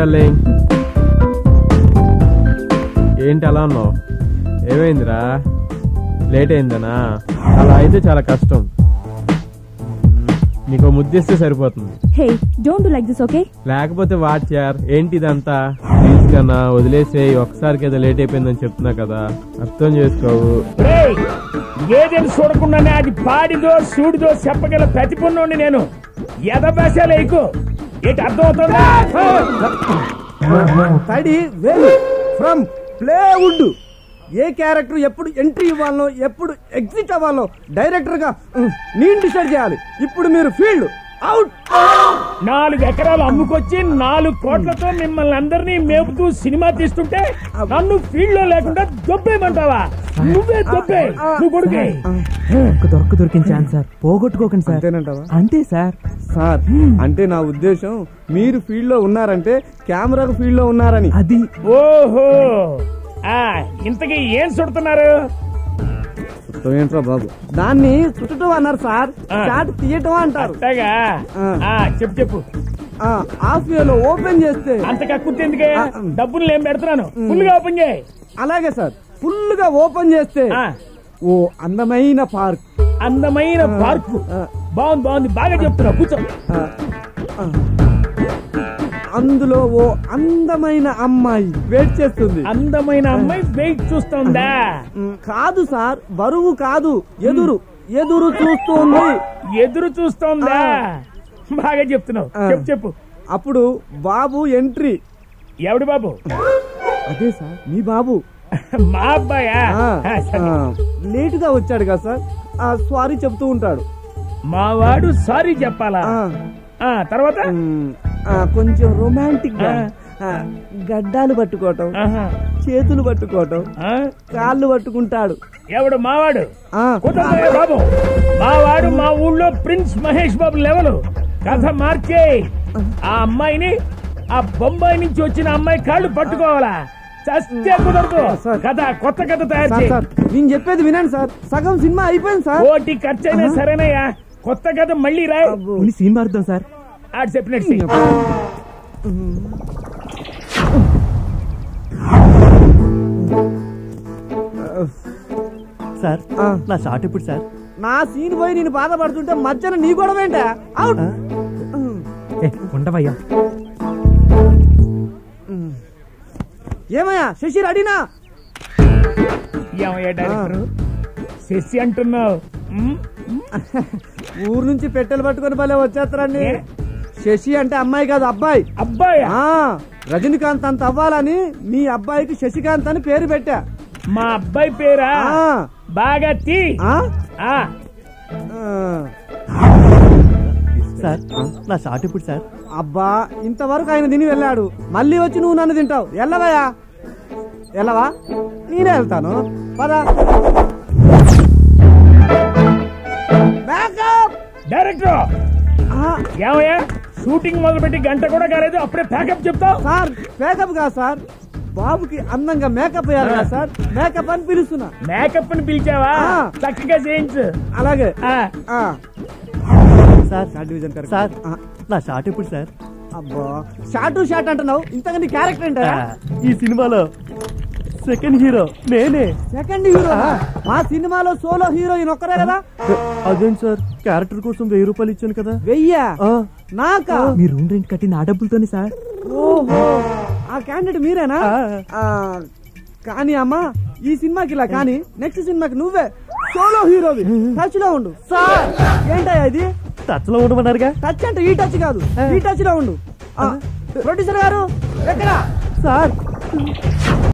Darling ఏంటి అలా ఉన్నావు ఏమైందిరా లేట్ అయిందనా అలా అయితే చాలా కష్టం నీకు ముద్దిస్తే సరిపోతుంది hey don't like this okay లేకపోతే వాచ్ యార్ ఏంటి ఇదంతా ప్లీజ్ కన్నా వదిలేసే ఒకసారికి ఏదో లేట్ అయిపోయిందని చెప్తున్నా కదా అర్థం చేసుకోవు రేయ్, ఏదేని చూడకుండానే అది పాడిదో సూడిదో చెప్పగల ప్రతిపన్నుండి నేను ఎదభాషాలు ఎక్కువ ఏంటి అర్థమవుతుందా తడి వేలు ఫ్రమ్ ప్లేవుడ్ ఏ క్యారెక్టర్ ఎప్పుడు ఎంట్రీ ఇవ్వాలో ఎప్పుడు ఎగ్జిట్ అవ్వాలో డైరెక్టర్ గా ఉమ్, నేను డిసైడ్ చేయాలి ఇప్పుడు మీరు ఫీల్డ్ అవుట్ నాలుగు ఎకరాలు అమ్ముకొచ్చి నాలుగు కోట్లతో మిమ్మల్ని అందరినీ మేపుతూ సినిమా తీస్తుంటే నన్ను ఫీల్డ్ లో లేకుండా దొబ్బేయమంటావా నువ్వే దొబ్బే నువ్వు కొడుకే ఒక్క దొరక దొరికిన ఛాన్స్ సార్ పోగొట్టుకోకండి సార్ అంతేనంటావా అంతే సార్ సార్ అంటే నా ఉద్దేశం మీరు ఫీల్డ్ లో ఉన్నారంటే కెమెరాకు ఫీల్డ్ లో ఉన్నారని అది ఓహో ఆ ఇంతకీ ఏం సుడుతున్నారు ఏంట్రా బాబు దాన్ని చుట్టడం అన్నారు సార్ ఆ. షాట్ తీయటం అంటారు అట్టగా ఆ. ఆ చెప్పు చెప్పు ఆ, హాఫ్ లో ఓపెన్ చేస్తే అంత కక్కుర్తి ఎందుకే ఆ. డబ్బులు నేను పెడుతున్నాను ఫుల్ గా ఓపెన్ చేయి అలాగే సార్ ఫుల్ గా ఓపెన్ చేస్తే ఆ, ఓ అందమైన పార్క్ అందమైన పార్కు ఆ. బాగుంది బాగుంది బాగా చెప్తున్నావు కూర్చో ఆ, ఆ. అందులో ఓ అందమైన అమ్మాయి వెయిట్ చేస్తుంది అందమైన అమ్మాయి వెయిట్ చూస్తుందా మ్, కాదు సార్ బరువు కాదు ఎదురు ఎదురు చూస్తుంది ఎదురు చూస్తోందా బాగా చెప్తున్నావు ఆ. చెప్పు చెప్పు అప్పుడు బాబు ఎంట్రీ ఎవడు బాబు అదే సార్ మీ బాబు మా అబ్బాయా ఆ, ఆ, సరే. ఆ, లేట్ గా వచ్చాడు కదా సార్ ఆ, సారీ చెప్తూ ఉంటాడు మా వాడు సారీ చెప్పాలా ఆ, ఆ తర్వాత మ్, ఆ, కొంచెం రొమాంటిక్ గా ఆ. ఆ, గడ్డాలు పట్టుకోవటం ఆహా. చేతులు పట్టుకోవటం ఆ? కాళ్ళు పట్టుకుంటాడు ఎవడు మావాడు ఆ, కుదరదయ్య బాబు మా వాడు మా ఊళ్ళో ప్రిన్స్ మహేష్ బాబు లెవెల్ కథ మార్చే ఆ అమ్మాయిని ఆ బొంబాయి నుంచి వచ్చిన అమ్మాయి కాళ్ళు పట్టుకోవాలా చస్తే కుదరదు సార్. కథ కొత్త కథ తయారు సార్ చేయి సార్ నేను చెప్పేది వినండి సార్ సగం సినిమా అయిపోయింది సార్ కోటి ఖర్చు అయినా సరేనయ్యా కొత్త కథ మళ్ళీ రాయ్ అబ్బో. ఉని సీన్ మారుద్దాం సార్ ఆడు చెప్పినట్టు చెయ్యి. సార్ ఆ. నా షాట్ ఇప్పుడు సార్ నా సీన్ పోయి నేను బాధపడుతుంటే మధ్యన నీ గొడవ ఏంటా అవుట్ ఏ, ఉండవయ్యా ఏమయ్యా శశి రెడీనా ఏమయ్యా డైరెక్టర్ శశి అంటున్నావు ఉమ్? ఊరు నుంచి పెట్టెలు పట్టుకొని భలే వచ్చేస్తారండి ఏ? శశి అంటే అమ్మాయి కాదు అబ్బాయి అబ్బాయా ఆ రజనీకాంత్ అంత అవ్వాలని మీ అబ్బాయికి శశికాంత్ అని పేరు పెట్టా మా అబ్బాయి పేరా ఆ, బాగా తీ ఆ? ఆ, ఆ. సార్ నా షాట్ ఇప్పుడు సార్ అబ్బా ఇంతవరకు ఆయన తిని వెళ్ళాడు మళ్ళీ వచ్చి నువ్వు నన్ను తింటావు ఎల్లవయ్యా ఎల్లవా నేనే వెళ్తాను పదా బ్యాకప్ డైరెక్టర్ ఆ, ఏమయ్యా షూటింగ్ మొదలుపెట్టి గంట కూడా కాలేదు అప్పుడే ప్యాకప్ చెప్తావు సార్ మేకప్ కాదు సార్ బాబుకి అందంగా మేకప్ వేయాలి కదా సార్ మేకప్ అని పిలుస్తున్నా మేకప్ ని పిలిచావా ఆ. చక్కగా చేయించు అలాగే ఆ, ఆ. Sir short division correct. Sir ఆ, నా షాట్ ఇప్పుడు సార్ అబ్బా షార్ట్ షార్ట్ అంటున్నావు ఇంతగా నీ క్యారెక్టర్ ఏంటా ఆ, ఈ సినిమాలో సెకండ్ హీరో నేనే సెకండ్ హీరో మా సినిమాలో సోలో హీరోయిన్ ఒక్కరే కదా అదేంటి సార్ క్యారెక్టర్ కోసం వెయ్యి రూపాయలు ఇచ్చాను కదా వెయ్యా ఆ, నాకా మీ రూమ్ రెంట్ కట్టి నా డబ్బులతోనే సార్ ఓహో ఆ క్యాండిడేట్ మీరేనా ఆ. ఆ, కానీ అమ్మా ఈ సినిమాకి ఇలా కానీ నెక్స్ట్ సినిమాకి నువ్వే సోలో హీరోవి టచ్ లో ఉండు సార్ ఏంటయ్యా ఇది టచ్ లో ఉండమన్నారుగా టచ్ అంటే ఈ టచ్ కాదు ఈ టచ్ లో ఉండు ఆ, ప్రొడ్యూసర్ గారు ఎక్కడ సార్